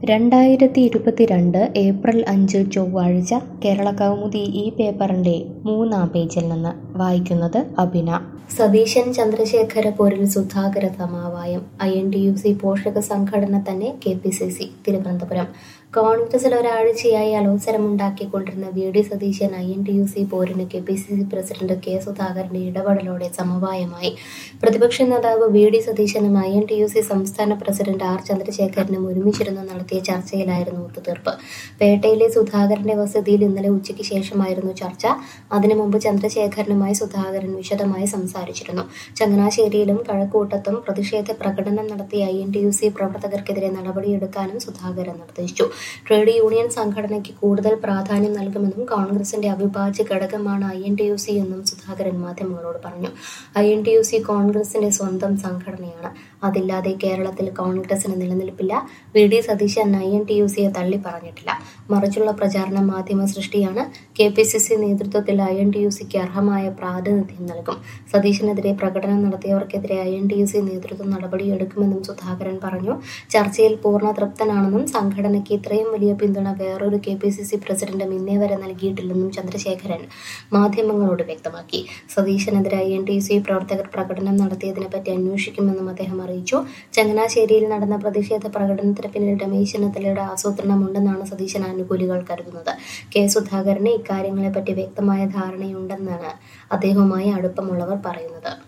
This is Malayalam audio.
രണ്ടായിരത്തി ഇരുപത്തിരണ്ട് ഏപ്രിൽ അഞ്ച് ചൊവ്വാഴ്ച കേരള കൗമുദി ഈ പേപ്പറിന്റെ മൂന്നാം പേജിൽ നിന്ന് വായിക്കുന്നത് അഭിന സതീശൻ ചന്ദ്രശേഖര പോരിൽ സുധാകര സമാവായം I N T U C പോഷക സംഘടന തന്നെ K P C C Thiruvananthapuram കോൺഗ്രസിൽ ഒരാഴ്ചയായി അലോസരമുണ്ടാക്കിക്കൊണ്ടിരുന്ന V D Satheesan I N T U C പോരിന് K P C C president K സുധാകരന്റെ ഇടപെടലോടെ സമവായമായി പ്രതിപക്ഷ നേതാവ് വി ഡി സതീശനും I N T U C സംസ്ഥാന പ്രസിഡന്റ് ആർ ചന്ദ്രശേഖരനും ഒരുമിച്ചിരുന്ന് നടത്തിയ ചർച്ചയിലായിരുന്നു ഒത്തുതീർപ്പ് പേട്ടയിലെ സുധാകരന്റെ വസതിയിൽ ഇന്നലെ ഉച്ചയ്ക്ക് ശേഷമായിരുന്നു ചർച്ച അതിനു മുമ്പ് ചന്ദ്രശേഖരനുമായി സുധാകരൻ വിശദമായി സംസാരിച്ചിരുന്നു ചങ്ങനാശ്ശേരിയിലും കഴക്കൂട്ടത്തും പ്രതിഷേധ പ്രകടനം നടത്തിയ I N T U C പ്രവർത്തകർക്കെതിരെ നടപടിയെടുക്കാനും സുധാകരൻ നിർദ്ദേശിച്ചു ട്രേഡ് യൂണിയൻ സംഘടനയ്ക്ക് കൂടുതൽ പ്രാധാന്യം നൽകുമെന്നും കോൺഗ്രസിന്റെ അവിഭാജ്യ ഘടകമാണ് I N T U C എന്നും സുധാകരൻ മാധ്യമങ്ങളോട് പറഞ്ഞു I N T U C കോൺഗ്രസിന്റെ സ്വന്തം സംഘടനയാണ് അതില്ലാതെ കേരളത്തിൽ കോൺഗ്രസിന് നിലനിൽപ്പില്ല V D Satheesan I N T U സിയെ തള്ളി പറഞ്ഞിട്ടില്ല മറിച്ചുള്ള പ്രചാരണം മാധ്യമ സൃഷ്ടിയാണ് കെ പി സി സി നേതൃത്വത്തിൽ ഐ എൻ ടി യു സിക്ക് അർഹമായ പ്രാതിനിധ്യം നൽകും സതീശനെതിരെ പ്രകടനം നടത്തിയവർക്കെതിരെ I N T U C നേതൃത്വം നടപടിയെടുക്കുമെന്നും സുധാകരൻ പറഞ്ഞു ചർച്ചയിൽ പൂർണ്ണ തൃപ്തനാണെന്നും സംഘടനയ്ക്ക് ഇത്രയും വലിയ പിന്തുണ വേറൊരു കെ പി സി സി പ്രസിഡന്റും ഇന്നേ വരെ നൽകിയിട്ടില്ലെന്നും ചന്ദ്രശേഖരൻ മാധ്യമങ്ങളോട് വ്യക്തമാക്കി സതീശനെതിരെ I N T U C പ്രവർത്തകർ പ്രകടനം നടത്തിയതിനെപ്പറ്റി അന്വേഷിക്കുമെന്നും അദ്ദേഹം അറിയിച്ചു ചങ്ങനാശ്ശേരിയിൽ നടന്ന പ്രതിഷേധ പ്രകടനത്തിന് പിന്നിൽ രമേശ് ചെന്നിത്തലയുടെ ആസൂത്രണമുണ്ടെന്നാണ് സതീശൻ അനുകൂലികൾ കരുതുന്നത് കെ സുധാകരന് ഇക്കാര്യങ്ങളെപ്പറ്റി വ്യക്തമായ ധാരണയുണ്ടെന്നാണ് അദ്ദേഹവുമായി അടുപ്പമുള്ളവർ പറയുന്നത്